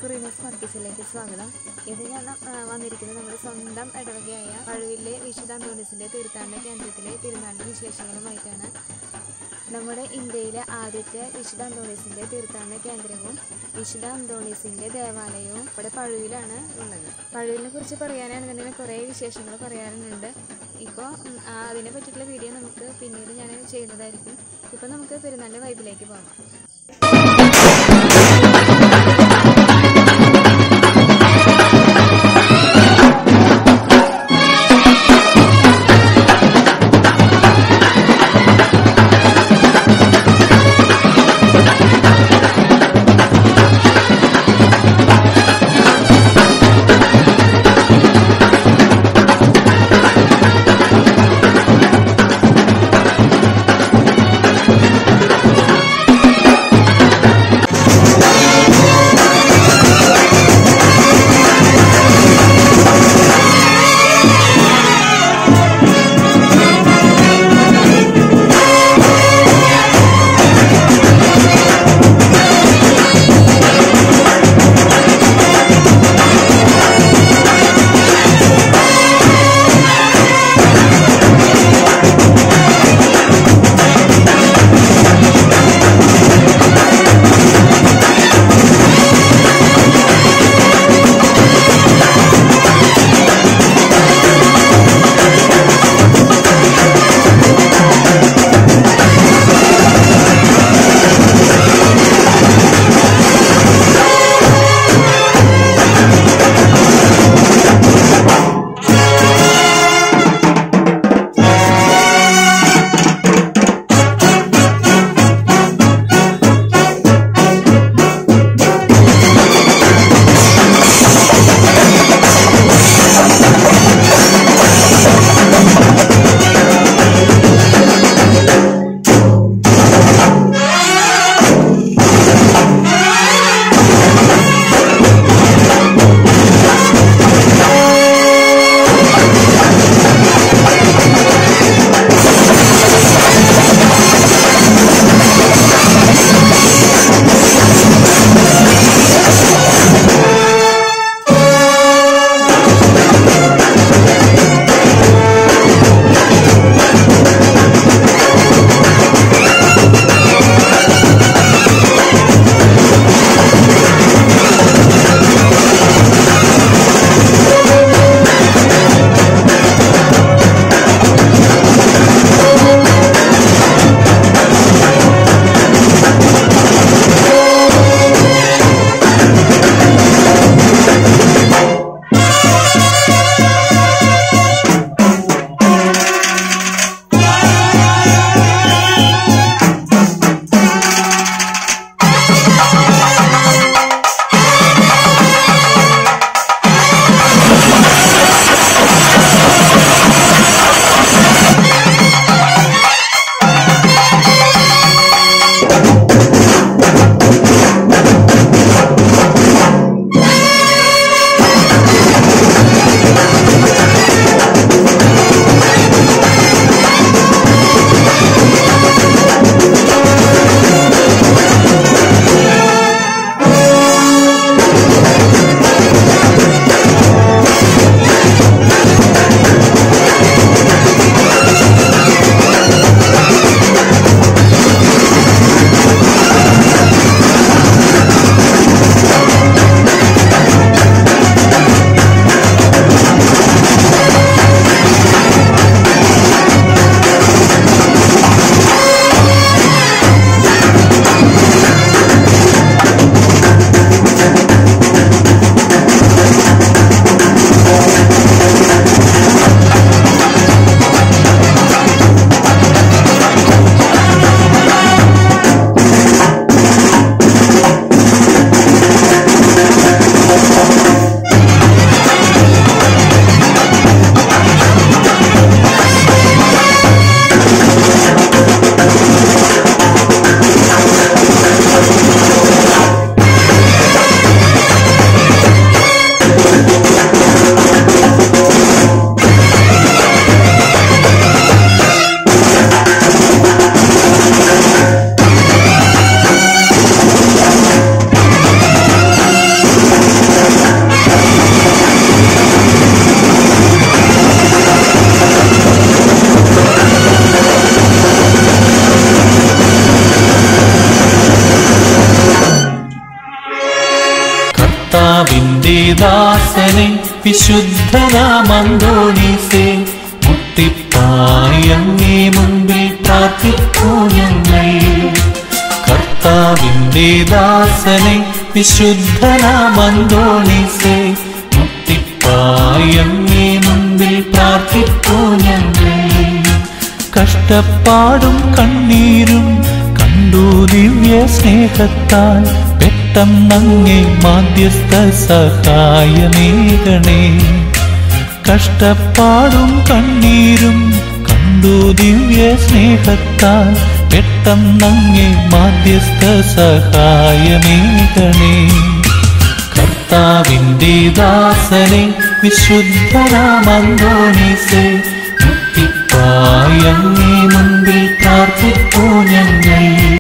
കുറിമസ് മർക്കസിലേക്ക് സ്വാഗതം ഇത് ഞാൻ ആ, വന്നിരിക്കുന്നത് നമ്മുടെ സ്വന്തം ഇടവകയായ പഴുവിലെ വിശുദ്ധ അന്തോണിസിന്റെ തീർത്ഥാടന കേന്ദ്രത്തിലെ പെരുന്നാളിന്റെ വിശേഷങ്ങളുമായിട്ടാണ് നമ്മുടെ ഇന്ത്യയിലെ ആദ്യത്തെ വിശുദ്ധ അന്തോണീസിന്റെ തീർത്ഥാടന കേന്ദ്രവും വിശുദ്ധ അന്തോണീസിന്റെ ദേവാലയവും ഇവിടെ പഴുവിലാണ് ഉള്ളത് പഴുവിനെ കുറിച്ച് പറയാനാണെന്നുണ്ടെങ്കിൽ കുറേ വിശേഷങ്ങൾ പറയാനുണ്ട് ഇപ്പോൾ അതിനെ പറ്റിയിട്ടുള്ള വീഡിയോ നമുക്ക് പിന്നീട് ഞാൻ ചെയ്യുന്നതായിരിക്കും ഇപ്പോൾ നമുക്ക് പെരുന്നാളിന്റെ വൈബിലേക്ക് പോകാം ദാസനെ വിശുദ്ധനാമന്തോണീസേ മുട്ടിപ്പായങ്ങേ മുമ്പിൽ പ്രാർത്ഥിക്കൂ ഞങ്ങൾ കർത്താവിൻ്റെ ദാസനെ വിശുദ്ധനാമന്തോണീസേ മുട്ടിപ്പായങ്ങേ മുമ്പിൽ പ്രാർത്ഥിക്കൂ ഞങ്ങൾ കഷ്ടപ്പാടും കണ്ണീരും കണ്ടു ദിവ്യ സ്നേഹത്താൽ പെട്ടെന്നങ്ങേ മാധ്യസ്ഥ സഹായമേകണേ കഷ്ടപ്പാടും കണ്ണീരും കണ്ടു ദിവ്യ സ്നേഹത്താൽ പെട്ടെന്നങ്ങേ മാധ്യസ്ഥ സഹായമേകണേ കർത്താവിൻ്റെ ദാസനെ വിശുദ്ധരാമന്തോണീസേ മുട്ടിപ്പായങ്ങേ മുമ്പിൽ പ്രാർത്ഥിപ്പൂ ഞങ്ങൾ